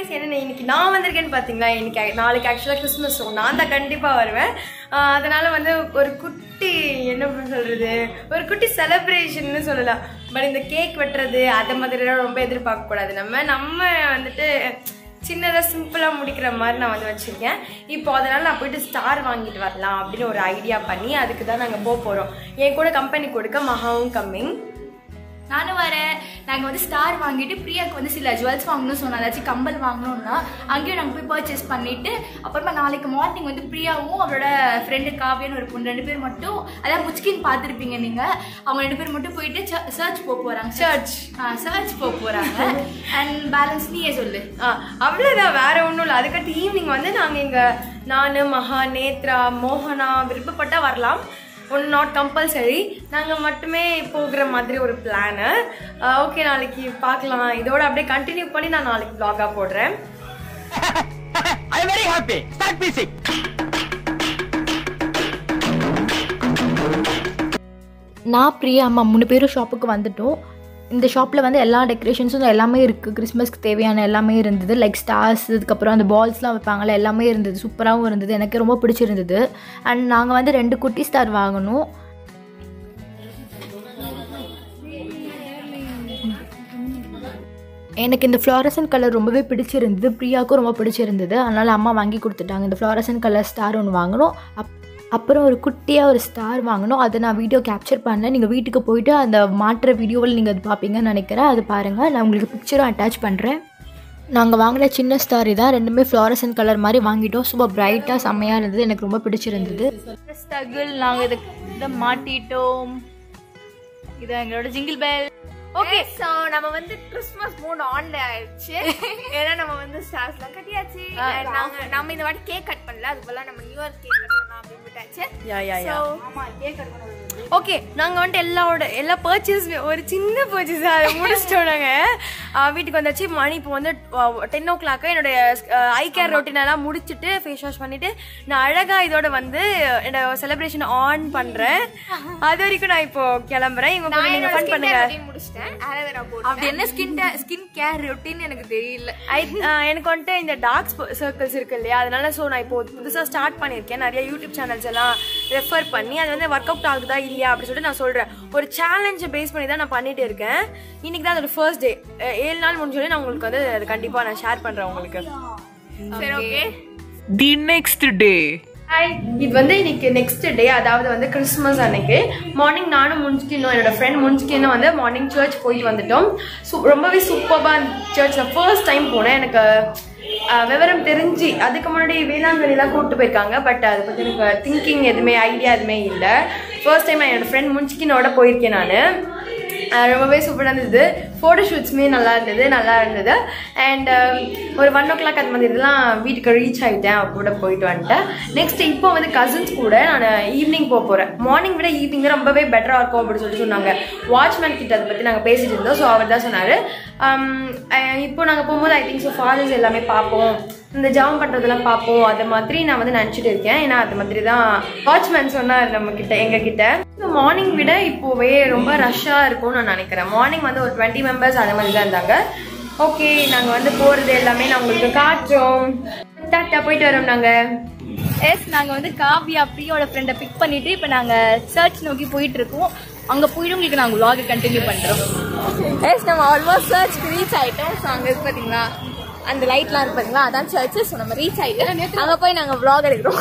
Guys என்ன இன்னைக்கு நான் வந்திருக்கேன்னு பார்த்தீங்களா இன்னைக்கு நாளைக்கு ஆக்சுவலாக கிறிஸ்மஸ் ஸோ நான் தான் கண்டிப்பாக வருவேன் ஆஹ் அதனால வந்து ஒரு குட்டி என்ன சொல்றது ஒரு குட்டி செலிப்ரேஷன்னு சொல்லலாம் பட் இந்த கேக் வெட்டுறது அது மாதிரிலாம் ரொம்ப எதிர்பார்க்க கூடாது நம்ம நம்ம வந்துட்டு சின்னதாக சிம்பிளாக முடிக்கிற மாதிரி நான் வந்து வச்சுருக்கேன் இப்போ அதனால் நான் போயிட்டு ஸ்டார் வாங்கிட்டு வரலாம் அப்படின்னு ஒரு ஐடியா பண்ணி அதுக்கு தான் நாங்கள் போக போகிறோம் என் கூட கம்பெனி கொடுக்க மகாவும் கம்மிங் நானும் வரேன் நாங்கள் வந்து ஸ்டார் வாங்கிட்டு பிரியாக்கு வந்து சில ஜுவல்ஸ் வாங்கணும்னு சொன்னோம் ஏதாச்சும் கம்பல் வாங்கணும்னா அங்கேயும் நாங்கள் போய் பர்ச்சேஸ் பண்ணிட்டு அப்புறமா நாளைக்கு மார்னிங் வந்து பிரியாவும் அவரோட ஃப்ரெண்டு காவியன்னு ஒரு பொண்ணு ரெண்டு பேர் மட்டும் அதாவது முச்கின் பார்த்துருப்பீங்க நீங்கள் அவங்க ரெண்டு பேர் மட்டும் போயிட்டு சர்ச் போக போகிறாங்க சர்ச் சர்ச் போக போகிறாங்க அண்ட் பேலன்ஸ் நீயே சொல்லு ஆ அவ்வளோதான் வேற ஒன்றும் இல்லை அதுக்கடுத்து ஈவினிங் வந்து நாங்கள் இங்கே நான் மகா நேத்ரா மோகனா விருப்பப்பட்டா வரலாம் ஒன் நாட் கம்பல்சரி நாங்கள் மட்டுமே போகிற மாதிரி ஒரு பிளானு ஓகே நாளைக்கு பார்க்கலாம் இதோட அப்படியே கண்டினியூ பண்ணி நான் நாளைக்கு vlog-ஆ போடுறேன் I'm very happy. Start music. நான் பிரியா அம்மா மூணு பேரும் ஷாப்புக்கு வந்துட்டோம் இந்த ஷாப்பில் வந்து எல்லா டெக்கரேஷன்ஸும் எல்லாமே இருக்குது கிறிஸ்மஸ்க்கு தேவையான எல்லாமே இருந்தது லைக் ஸ்டார்ஸ் இதுக்கப்புறம் அந்த பால்ஸ்லாம் வைப்பாங்கள்ல எல்லாமே இருந்தது சூப்பராகவும் இருந்தது எனக்கு ரொம்ப பிடிச்சிருந்தது அண்ட் நாங்கள் வந்து ரெண்டு குட்டி ஸ்டார் வாங்கினோம் எனக்கு இந்த ஃப்ளாரசன் கலர் ரொம்பவே பிடிச்சிருந்தது பிரியாவுக்கும் ரொம்ப பிடிச்சிருந்தது அதனால் அம்மா வாங்கி கொடுத்துட்டாங்க இந்த ஃப்ளாரசன் கலர் ஸ்டார் ஒன்று வாங்கினோம் அப் அப்புறம் ஒரு குட்டியாக ஒரு ஸ்டார் வாங்கினோம் அதை நான் வீடியோ கேப்சர் பண்ணேன் நீங்கள் வீட்டுக்கு போயிட்டு அந்த மாட்டுற வீடியோவில் நீங்கள் அது பார்ப்பீங்கன்னு நினைக்கிறேன் அது பாருங்கள் நான் உங்களுக்கு பிக்சரும் அட்டாச் பண்ணுறேன் நாங்கள் வாங்கின சின்ன ஸ்டார் இதான் ரெண்டுமே ஃப்ளாரசன் கலர் மாதிரி வாங்கிட்டோம் சூப்பர் பிரைட்டாக செம்மையாக இருந்தது எனக்கு ரொம்ப பிடிச்சிருந்தது ஸ்டகிள் நாங்கள் இதை இதை மாட்டிட்டோம் இது எங்களோட ஜிங்கிள் பெல் ஓகே சோ நம்ம வந்து கிறிஸ்மஸ் மூட் ஆன்ல ஆயிடுச்சு ஏன்னா நம்ம வந்து ஸ்டார்ஸ்லாம் கட்டியாச்சு And நாங்க நம்ம இந்த வாட்டி கேக் கட் பண்ணல அதுக்கு பதிலா நம்ம நியூ இயர் கேக் கட் பண்ணலாம் அப்படின்னு விட்டாச்சு யா யா யா So, ஓகே நாங்கள் வந்துட்டு எல்லாரோட எல்லா பர்ச்சேஸ் ஒரு சின்ன பர்ச்சேஸ் அதை முடிச்சிட்டோம் நாங்கள் வீட்டுக்கு வந்தாச்சு மணி இப்போ வந்து டென் ஓ கிளாக்கு என்னுடைய ஐ கேர் ரொட்டீன் எல்லாம் முடிச்சுட்டு ஃபேஸ் வாஷ் பண்ணிட்டு நான் அழகா இதோட வந்து என்னோட செலிப்ரேஷன் ஆன் பண்றேன் அது வரைக்கும் நான் இப்போ கிளம்புறேன் இவங்க கூட நான் நீங்க என்னோட ஃபன் skin பண்ணுங்க care routine முடிச்சிட்டேன் ஆலோவேரா போட்டு அப்படி என்ன ஸ்கின் ஸ்கின் கேர் ரொட்டீன் எனக்கு தெரியல ஐ ஆஹ் எனக்கு வந்துட்டு இந்த டார்க் சர்க்கிள்ஸ் இருக்கு இல்லையா அதனால ஸோ நான் இப்போ புதுசாக ஸ்டார்ட் பண்ணியிருக்கேன் நிறைய யூடியூப் சேனல்ஸ் எல்லாம் ரெஃபர் பண்ணி அது வந்து ஒர்க் அவுட் ஆகுதா இல்லையா அப்படின்னு சொல்லிட்டு நான் சொல்கிறேன் ஒரு சேலஞ்சை பேஸ் பண்ணி தான் நான் பண்ணிட்டு இருக்கேன் இன்னைக்கு தான் அதோட ஃபர்ஸ்ட் டே ஏழு நாள் முடிஞ்சோடனே நான் உங்களுக்கு வந்து அது கண்டிப்பாக நான் ஷேர் பண்ணுறேன் உங்களுக்கு சரி okay The next day. Hi இது வந்து இன்னைக்கு நெக்ஸ்ட் டே அதாவது வந்து கிறிஸ்மஸ் அன்னைக்கு மார்னிங் நானும் முன்ஸ்கினும் என்னோட ஃப்ரெண்ட் முன்ஸ்கினும் வந்து மார்னிங் சர்ச் போயிட்டு வந்துட்டோம் சூ ரொம்பவே சூப்பராக சர்ச் நான் ஃபர்ஸ்ட் டைம் போனேன் எனக்கு அஹ், விவரம் தெரிஞ்சு அதுக்கு முன்னாடி வேளாங்கண்ணிலாம் கூப்பிட்டு போயிருக்காங்க பட் அதை பற்றி எனக்கு திங்கிங் எதுவுமே ஐடியா எதுவுமே இல்லை ஃபர்ஸ்ட் டைம் என்னோட ஃப்ரெண்ட் முன்ஸ்கினோட போயிருக்கேன் நான் அஹ் ரொம்பவே சூப்பராக இருந்தது ஃபோட்டோ ஷூட்ஸுமே நல்லா இருந்தது நல்லா இருந்தது அண்ட் ஒரு ஒன் ஓ கிளாக் அந்த மாதிரி இதெல்லாம் வீட்டுக்கு ரீச் ஆகிட்டேன் அவ கூட போயிட்டு வந்துட்டேன் நெக்ஸ்ட் இப்போ வந்து கசின்ஸ் கூட நான் ஈவினிங் போக போகிறேன் மார்னிங் விட ஈவினிங் தான் ரொம்பவே பெட்டராக இருக்கும் அப்படின்னு சொல்லி சொன்னாங்க வாட்ச்மேன் கிட்ட அதை பற்றி நாங்கள் பேசிட்டு இருந்தோம் ஸோ அவர் தான் சொன்னார் இப்போ நாங்கள் போகும்போது ஐ திங்க் ஸோ ஃபாதர்ஸ் எல்லாமே பார்ப்போம் இந்த ஜாம் பண்ணுறதெல்லாம் பார்ப்போம் அது மாதிரி நான் வந்து நினச்சிட்டு இருக்கேன் ஏன்னா அது மாதிரி தான் வாட்ச்மேன் சொன்னார் நம்ம கிட்ட எங்க கிட்ட மார்னிங் விட இப்போவே ரொம்ப ரஷ்ஷாக இருக்கும்னு நான் நினைக்கிறேன் மார்னிங் வந்து ஒரு டுவெண்ட்டி மெம்பர்ஸ் அந்த மாதிரி தான் இருந்தாங்க ஓகே நாங்கள் வந்து போகிறது எல்லாமே நான் உங்களுக்கு காட்டுறோம் டாட்டா போயிட்டு வரோம் நாங்கள் எஸ் நாங்கள் வந்து காவியா பிரியோட ஃப்ரெண்டை பிக் பண்ணிட்டு இப்போ நாங்கள் சர்ச் நோக்கி போயிட்டு இருக்கோம் அங்கே போயிட்டு உங்களுக்கு நாங்கள் vlog கண்டினியூ பண்ணுறோம் எஸ் நம்ம ஆல்மோஸ்ட் சர்ச்க்கு ரீச் ஆயிட்டோம் ஸோ அங்கே இருக்கு பார்த்தீங்களா அந்த லைட்லாம் இருக்கு பார்த்தீங்களா அதான் சர்ச்சு ஸோ நம்ம ரீச் ஆயிட்டோம் அங்கே போய் நாங்கள் vlog எடுக்கிறோம்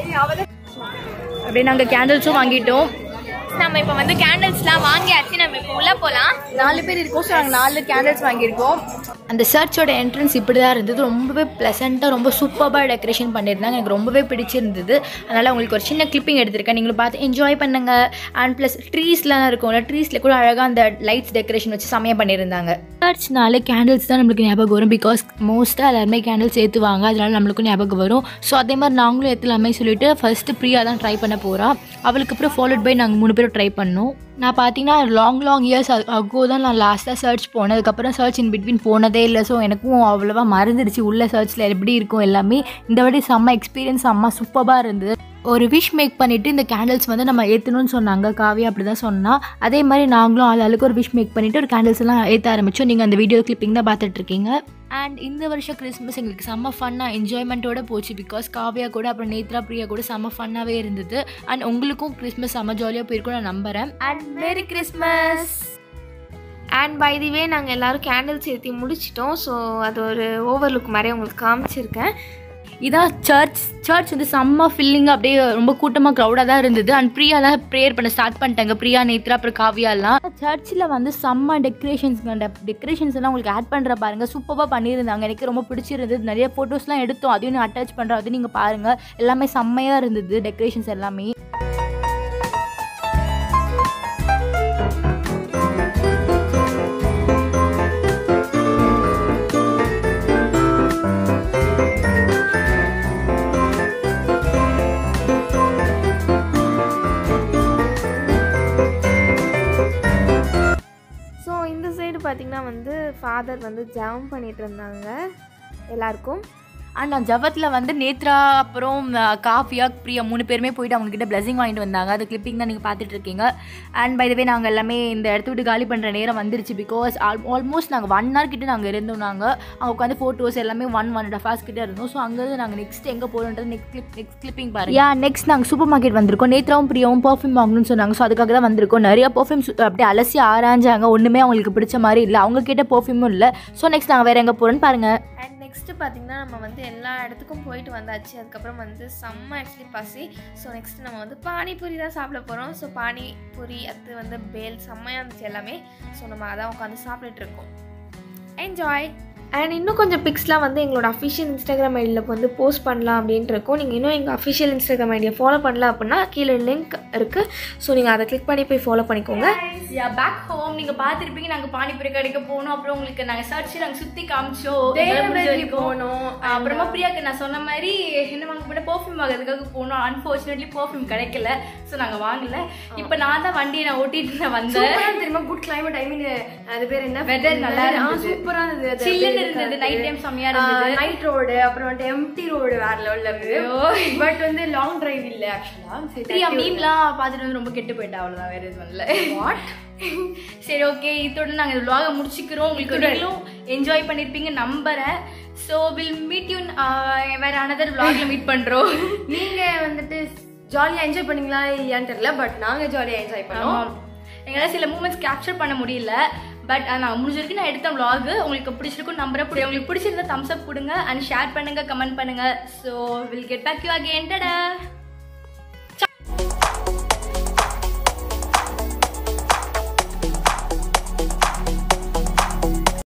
அப்படியே நாங்கள் கேண்டில்ஸும் வாங்கிட்டோம் நம்ம இப்போ வந்து கேண்டில்ஸ்லாம் வாங்கியாச்சு நம்ம இப்போ உள்ள போகலாம் நாலு பேர் இருக்கோம் ஸோ நாங்கள் நாலு கேண்டில்ஸ் வாங்கியிருக்கோம் அந்த சர்ச்சோட என்ட்ரன்ஸ் இப்படி தான் இருந்தது ரொம்பவே ப்ளசண்ட்டாக ரொம்ப சூப்பராக டெக்கரேஷன் பண்ணியிருந்தாங்க எனக்கு ரொம்பவே பிடிச்சிருந்தது அதனால் உங்களுக்கு ஒரு சின்ன கிளிப்பிங் எடுத்திருக்கேன் நீங்களும் பார்த்து என்ஜாய் பண்ணுங்க அண்ட் ப்ளஸ் ட்ரீஸ்லாம் இருக்கும்ல ட்ரீஸில் கூட அழகாக அந்த லைட்ஸ் டெக்கரேஷன் வச்சு செம்மையாக பண்ணியிருந்தாங்க சர்ச்னாலே கேண்டில்ஸ் தான் நம்மளுக்கு ஞாபகம் வரும் பிகாஸ் மோஸ்ட்டாக எல்லாருமே கேண்டில்ஸ் ஏற்றுவாங்க அதனால நம்மளுக்கும் ஞாபகம் வரும் ஸோ அதே மாதிரி நாங்களும் ஏற்றலாமே சொல்லிட்டு ஃபஸ்ட்டு ப்ரியா தான் ட்ரை பண்ண போகிறா அவளுக்கு அப்புறம் ஃபாலோட் பை நாங்கள் மூணு பேரும் ட்ரை பண்ணோம் நான் பார்த்தீங்கன்னா லாங் லாங் இயர்ஸ் அகோ தான் நான் லாஸ்ட்டாக சர்ச் போனேன் அதுக்கப்புறம் சர்ச் இன் பிட்வீன் போனதே இல்லை ஸோ எனக்கும் அவ்வளோவா மறந்துடுச்சு உள்ள சர்ச்சில் எப்படி இருக்கும் எல்லாமே இந்த வாட்டி செம்ம எக்ஸ்பீரியன்ஸ் செம்ம சூப்பராக இருந்தது ஒரு விஷ் மேக் பண்ணிவிட்டு இந்த கேண்டில்ஸ் வந்து நம்ம ஏற்றணும்னு சொன்னாங்க காவியா அப்படி தான் சொன்னால் அதே மாதிரி நாங்களும் ஆள் ஆளுக்கு ஒரு விஷ் மேக் பண்ணிவிட்டு ஒரு கேண்டில்ஸ் எல்லாம் ஏற்ற ஆரம்பித்தோம் நீங்கள் அந்த வீடியோ கிளிப்பிங் தான் பார்த்துட்ருக்கீங்க அண்ட் இந்த வருஷம் கிறிஸ்மஸ் எங்களுக்கு செம்ம ஃபன்னாக என்ஜாய்மெண்ட்டோட போச்சு பிகாஸ் காவியா கூட அப்புறம் நேத்ரா பிரியா கூட செம்ம ஃபன்னாகவே இருந்தது அண்ட் உங்களுக்கும் கிறிஸ்மஸ் செம்ம ஜாலியாக போயிருக்கும் நான் நம்புகிறேன் and merry Christmas and by the way நாங்கள் எல்லோரும் கேண்டில்ஸ் ஏற்றி முடிச்சிட்டோம் ஸோ அது ஒரு ஓவர்லுக் மாதிரி உங்களுக்கு காமிச்சிருக்கேன் இதான் சர்ச் சர்ச் வந்து செம்ம ஃபில்லிங்காக அப்படியே ரொம்ப கூட்டமாக க்ரௌடாக தான் இருந்தது அண்ட் பிரியாலாம் ப்ரேயர் பண்ண ஸ்டார்ட் பண்ணிட்டாங்க பிரியா நேத்ரா அப்புறம் காவியாலாம் சர்ச்சில் வந்து செம்ம டெக்கரேஷன்ஸ் டெக்கரேஷன்ஸ் எல்லாம் உங்களுக்கு ஆட் பண்ணுற பாருங்க சூப்பராக பண்ணியிருந்தாங்க எனக்கு ரொம்ப பிடிச்சிருந்தது நிறைய ஃபோட்டோஸ்லாம் எடுத்தோம் அதையும் நான் அட்டாச் பண்ணுறேன் அதையும் நீங்கள் பாருங்கள் எல்லாமே செம்மையாக இருந்தது டெக்கரேஷன்ஸ் எல்லாமே ஸோ இந்த சைடு பார்த்தீங்கன்னா வந்து ஃபாதர் வந்து ஜெபம் பண்ணிட்டு இருந்தாங்க எல்லாருக்கும் அண்ட் நான் ஜபத்தில் வந்து நேத்ரா அப்புறம் அஹ், காஃபியா பிரியா மூணு பேருமே போயிட்டு அவங்கக்கிட்ட பிளஸிங் வாங்கிட்டு வந்தாங்க அது கிளிப்பிங் தான் நீங்கள் பார்த்துட்டு இருக்கீங்க அண்ட் பை வே நாங்கள் எல்லாமே இந்த இடத்த விட்டு காலி பண்ணுற நேரம் வந்துருச்சு பிகாஸ் ஆல்மோஸ்ட் நாங்கள் ஒன் ஹவர் கிட்ட நாங்கள் இருந்தோம் நாங்கள் அங்கே உட்காந்து ஃபோட்டோஸ் எல்லாமே ஒன் ஒன் அண்ட் ஹார்ஸ் கிட்ட இருந்தோம் ஸோ அங்கேருந்து நாங்கள் நெக்ஸ்ட் எங்கே போகிறோன்றது நெக்ஸ்ட் கிளிப் நெக்ஸ்ட் கிளிப்பிங் பாருங்க யா நெக்ஸ்ட் நாங்கள் சூப்பர் மார்க்கெட் வந்திருக்கோம் நேத்ராவும் பிரியாவும் பர்ஃப்யூம் வாங்கணும்னு சொன்னாங்க ஸோ அதுக்காக தான் வந்திருக்கோம் நிறைய பர்ஃப்யூம்ஸ் அப்படியே அலசி ஆராய்ஞ்சாங்க ஒன்றுமே அவங்களுக்கு பிடிச்ச மாதிரி இல்லை அவங்க கிட்ட பர்ஃப்யூமும் இல்லை ஸோ நெக்ஸ்ட் நாங்கள் வேறு எங்கே போகிறோன்னு பாருங்கள் அண்ட் நெக்ஸ்ட்டு பார்த்தீங்கன்னா நம்ம வந்து எல்லா இடத்துக்கும் போயிட்டு வந்தாச்சு அதுக்கப்புறம் வந்து செம்ம ஆக்சுவலி பசி ஸோ நெக்ஸ்ட் நம்ம வந்து பானிபூரி தான் சாப்பிட போகிறோம் ஸோ பானிபூரி அது வந்து பேல் செம்மையாக இருந்துச்சு எல்லாமே ஸோ நம்ம அதான் உட்காந்து சாப்பிட்டுட்டு இருக்கோம் என்ஜாய் அண்ட் இன்னும் கொஞ்சம் பிக்ஸ்லாம் வந்து எங்களோட அஃபிஷியல் இன்ஸ்டாகிராம் ஐடியில் வந்து போஸ்ட் பண்ணலாம் அப்படின்ட்டு இருக்கோம் நீங்கள் இன்னும் எங்கள் அஃபிஷியல் இன்ஸ்டாகிராம் ஐடியை ஃபாலோ பண்ணல அப்படின்னா கீழே லிங்க் இருக்குது ஸோ நீங்கள் அதை கிளிக் பண்ணி போய் ஃபாலோ பண்ணிக்கோங்க யா பேக் ஹோம் நீங்க பாத்திருப்பீங்க நாங்க பானிபூரி கடைக்கு போனோம் அப்புறம் உங்களுக்கு நாங்க சர்ச் நாங்க சுத்தி காமிச்சோம் Delivery போனோம். அப்புறமா பிரியாக்கு நான் சொன்ன மாதிரி என்ன வாங்க போன பெர்ஃப்யூம் வாங்குறதுக்காக போனோம் அன்பார்ச்சுனேட்லி பெர்ஃப்யூம் கிடைக்கல சோ நாங்க வாங்கல இப்போ நான் தான் வண்டியை நான் ஓட்டிட்டு நான் வந்தேன் சூப்பரா தெரியுமா குட் கிளைமேட் ஐ மீன் அது பேர் என்ன Weather நல்லா ஆ, இருந்தது. சூப்பரா இருந்தது அது சில்லுன்னு அப்படியே இருந்தது காத்து. நைட் டைம் செம்மையா இருந்தது நைட் ரோடு அப்புறம் வந்துட்டு எம்டி ரோடு வேற லெவல்ல இருக்கு பட் வந்து லாங் டிரைவ் இல்ல ஆக்சுவலா பிரியா மீம்லாம் பார்த்துட்டு வந்து ரொம்ப கெட்டு போயிட்டா அவ்வளவுதான் வேற எதுவும் இல்ல வாட் சரி ஓகே இதோட நாங்க இந்த vlog-அ முடிச்சுக்கிறோம் உங்களுக்கு நீங்களும் என்ஜாய் பண்ணிருப்பீங்க நம்புறேன் ஸோ வில் மீட் யூ வேற அனதர் vlog-ல மீட் பண்றோம் நீங்க வந்துட்டு ஜாலியா என்ஜாய் பண்ணீங்களா இல்லையான்னு தெரியல பட் நாங்க ஜாலியா என்ஜாய் பண்ணோம் ஆமாம் எங்களால் சில மூமெண்ட்ஸ் கேப்சர் பண்ண முடியல பட் நான் முடிஞ்ச வரைக்கும் நான் எடுத்த vlog உங்களுக்கு பிடிச்சிருக்கும் நம்புறேன் பிடி- உங்களுக்கு பிடிச்சிருந்தா தம்ஸ் அப் கொடுங்க அண்ட் ஷேர் பண்ணுங்க கமெண்ட் பண்ணுங்க so will get back you again டடா